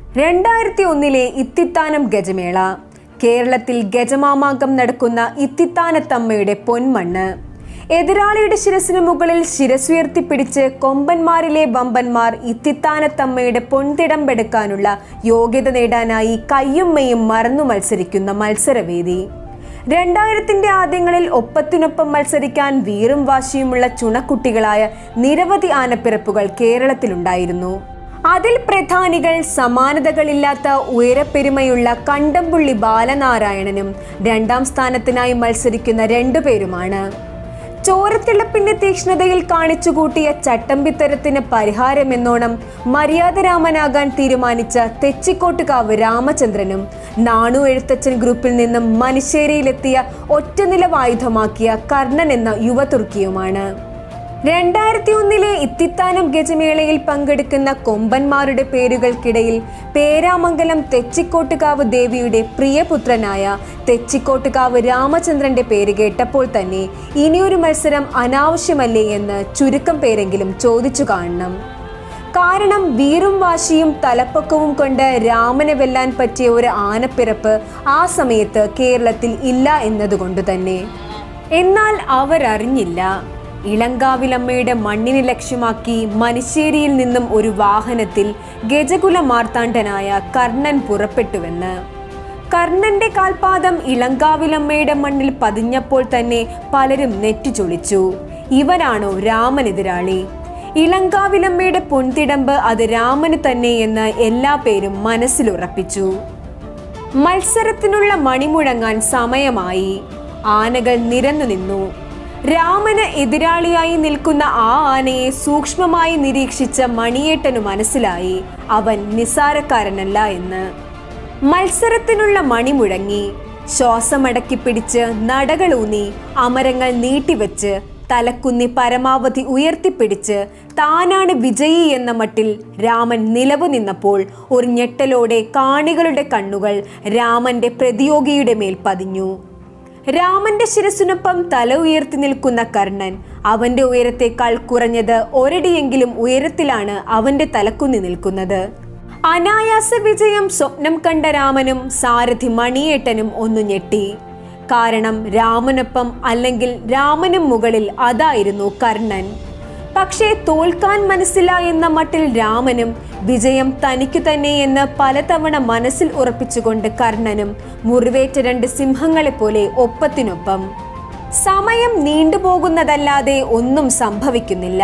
രണ്ടായിരത്തി ഒന്നിലെ ഇത്തിത്താനം ഗജമേള കേരളത്തിൽ ഗജമാമാങ്കം നടക്കുന്ന ഇത്തിത്താനത്തമ്മയുടെ പൊന്മണ്ണ് എതിരാളിയുടെ ശിരസിന് മുകളിൽ ശിരസുയർത്തിപ്പിടിച്ച് കൊമ്പന്മാരിലെ വമ്പന്മാർ ഇത്തിത്താനത്തമ്മയുടെ പൊൻതിടമ്പെടുക്കാനുള്ള യോഗ്യത നേടാനായി കയ്യും മെയ്യും മറന്നു മത്സരിക്കുന്ന മത്സരവേദി രണ്ടായിരത്തിന്റെ ആദ്യങ്ങളിൽ ഒപ്പത്തിനൊപ്പം മത്സരിക്കാൻ വീറും വാശിയുമുള്ള ചുണക്കുട്ടികളായ നിരവധി ആനപ്പിറപ്പുകൾ കേരളത്തിലുണ്ടായിരുന്നു അതിൽ പ്രധാനികൾ സമാനതകളില്ലാത്ത ഉയരപ്പെരുമയുള്ള കണ്ടംപുള്ളി ബാലനാരായണനും രണ്ടാം സ്ഥാനത്തിനായി മത്സരിക്കുന്ന രണ്ടുപേരുമാണ് ചോരത്തിളപ്പിന്റെ തീക്ഷ്ണതയിൽ കാണിച്ചുകൂട്ടിയ ചട്ടമ്പിത്തരത്തിന് പരിഹാരമെന്നോണം മര്യാദരാമനാകാൻ തീരുമാനിച്ച തെച്ചിക്കോട്ടുകാവ് രാമചന്ദ്രനും നാണു എഴുത്തച്ഛൻ ഗ്രൂപ്പിൽ നിന്നും മനുശ്ശേരിയിലെത്തിയ ഒറ്റനിലവായുധമാക്കിയ കർണൻ എന്ന യുവതുർക്കിയുമാണ് രണ്ടായിരത്തി ഒന്നിലെ ഇത്തിത്താനം ഗജമേളയിൽ പങ്കെടുക്കുന്ന കൊമ്പന്മാരുടെ പേരുകൾക്കിടയിൽ പേരാമംഗലം തെച്ചിക്കോട്ടുകാവ് ദേവിയുടെ പ്രിയപുത്രനായ തെച്ചിക്കോട്ടുകാവ് രാമചന്ദ്രന്റെ പേര് കേട്ടപ്പോൾ തന്നെ ഇനിയൊരു മത്സരം അനാവശ്യമല്ലേ എന്ന് ചുരുക്കം പേരെങ്കിലും ചോദിച്ചു കാണണം കാരണം വീറും വാശിയും തലപ്പൊക്കവും കൊണ്ട് രാമനെ വെല്ലാൻ പറ്റിയ ഒരു ആനപ്പിറപ്പ് ആ സമയത്ത് കേരളത്തിൽ ഇല്ല എന്നതുകൊണ്ട് തന്നെ എന്നാൽ അവരറിഞ്ഞില്ല ഇളങ്കാവിലമ്മയുടെ മണ്ണിനെ ലക്ഷ്യമാക്കി മനുശ്ശേരിയിൽ നിന്നും ഒരു വാഹനത്തിൽ ഗജകുല മാർത്താണ്ഡനായ കർണൻ പുറപ്പെട്ടുവെന്ന് കർണന്റെ കാൽപാദം ഇളങ്കാവിലമ്മയുടെ മണ്ണിൽ പതിഞ്ഞപ്പോൾ തന്നെ പലരും നെറ്റിച്ചൊളിച്ചു ഇവനാണോ രാമനെതിരാളി ഇളങ്കാവിലമ്മയുടെ പൊൻതിടമ്പ് അത് രാമന് തന്നെ എന്ന് എല്ലാ പേരും മനസ്സിലുറപ്പിച്ചു മത്സരത്തിനുള്ള മണിമുഴങ്ങാൻ സമയമായി ആനകൾ നിരന്നു നിന്നു രാമന് എതിരാളിയായി നിൽക്കുന്ന ആ ആനയെ സൂക്ഷ്മമായി നിരീക്ഷിച്ച മണിയേട്ടനു മനസ്സിലായി അവൻ നിസാരക്കാരനല്ല എന്ന് മത്സരത്തിനുള്ള മണി മുഴങ്ങി ശ്വാസമടക്കി പിടിച്ച് നടകളൂന്നി അമരങ്ങൾ നീട്ടിവെച്ച് തലക്കുന്നി പരമാവധി ഉയർത്തിപ്പിടിച്ച് താനാണ് വിജയി എന്ന മട്ടിൽ രാമൻ നിലവു നിന്നപ്പോൾ ഒരു ഞെട്ടലോടെ കാണികളുടെ കണ്ണുകൾ രാമന്റെ പ്രതിയോഗിയുടെ മേൽ പതിഞ്ഞു രാമന്റെ ശിരസിനൊപ്പം തല ഉയർത്തി നിൽക്കുന്ന കർണൻ അവന്റെ ഉയരത്തേക്കാൾ കുറഞ്ഞത് ഒരടിയെങ്കിലും ഉയരത്തിലാണ് അവന്റെ തലക്കുന്നി നിൽക്കുന്നത് അനായാസ വിജയം സ്വപ്നം കണ്ട രാമനും സാരഥി മണിയേട്ടനും ഒന്നു ഞെട്ടി കാരണം രാമനൊപ്പം അല്ലെങ്കിൽ രാമനും മുകളിൽ അതായിരുന്നു കർണൻ പക്ഷേ തോൽക്കാൻ മനസ്സില്ല എന്ന മട്ടിൽ രാമനും വിജയം തനിക്കു തന്നെ എന്ന് പലതവണ മനസ്സിൽ ഉറപ്പിച്ചുകൊണ്ട് കർണനും മുറിവേറ്റ രണ്ട് സിംഹങ്ങളെപ്പോലെ ഒപ്പത്തിനൊപ്പം സമയം നീണ്ടുപോകുന്നതല്ലാതെ ഒന്നും സംഭവിക്കുന്നില്ല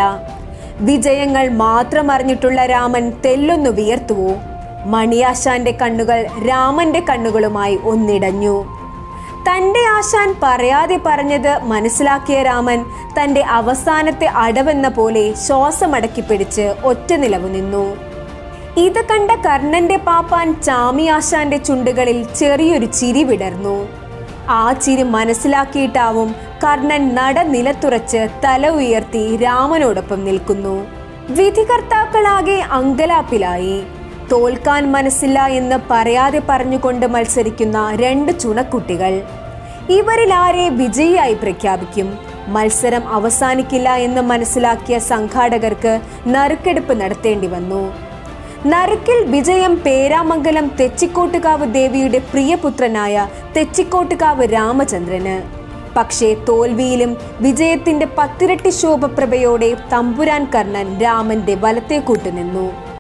വിജയങ്ങൾ മാത്രം അറിഞ്ഞിട്ടുള്ള രാമൻ തെല്ലൊന്നു വിയർത്തുവോ മണിയാശാന്റെ കണ്ണുകൾ രാമന്റെ കണ്ണുകളുമായി ഒന്നിടഞ്ഞു തന്റെ ആശാൻ പറയാതെ പറഞ്ഞത് മനസ്സിലാക്കിയ രാമൻ തന്റെ അവസാനത്തെ അടവെന്ന പോലെ ശ്വാസമടക്കി പിടിച്ച് ഒറ്റ നിലവു നിന്നു ഇത് കണ്ട കർണന്റെ പാപ്പാൻ ചാമി ആശാന്റെ ചുണ്ടുകളിൽ ചെറിയൊരു ചിരി വിടർന്നു ആ ചിരി മനസ്സിലാക്കിയിട്ടാവും കർണൻ നട നിലത്തുറച്ച് തല ഉയർത്തി രാമനോടൊപ്പം നിൽക്കുന്നു വിധികർത്താക്കളാകെ അങ്കലാപ്പിലായി തോൽക്കാൻ മനസ്സില്ല എന്ന് പറയാതെ പറഞ്ഞുകൊണ്ട് മത്സരിക്കുന്ന രണ്ട് ചുണക്കുട്ടികൾ ഇവരിൽ ആരെ വിജയിയായി പ്രഖ്യാപിക്കും മത്സരം അവസാനിക്കില്ല എന്ന് മനസ്സിലാക്കിയ സംഘാടകർക്ക് നറുക്കെടുപ്പ് നടത്തേണ്ടി വന്നു നറുക്കിൽ വിജയം പേരാമംഗലം തെച്ചിക്കോട്ടുകാവ് ദേവിയുടെ പ്രിയപുത്രനായ തെച്ചിക്കോട്ടുകാവ് രാമചന്ദ്രന് പക്ഷേ തോൽവിയിലും വിജയത്തിന്റെ പത്തിരട്ടി ശോഭപ്രഭയോടെ തമ്പുരാൻ കർണൻ രാമന്റെ വലത്തെ കൂട്ടുനിന്നു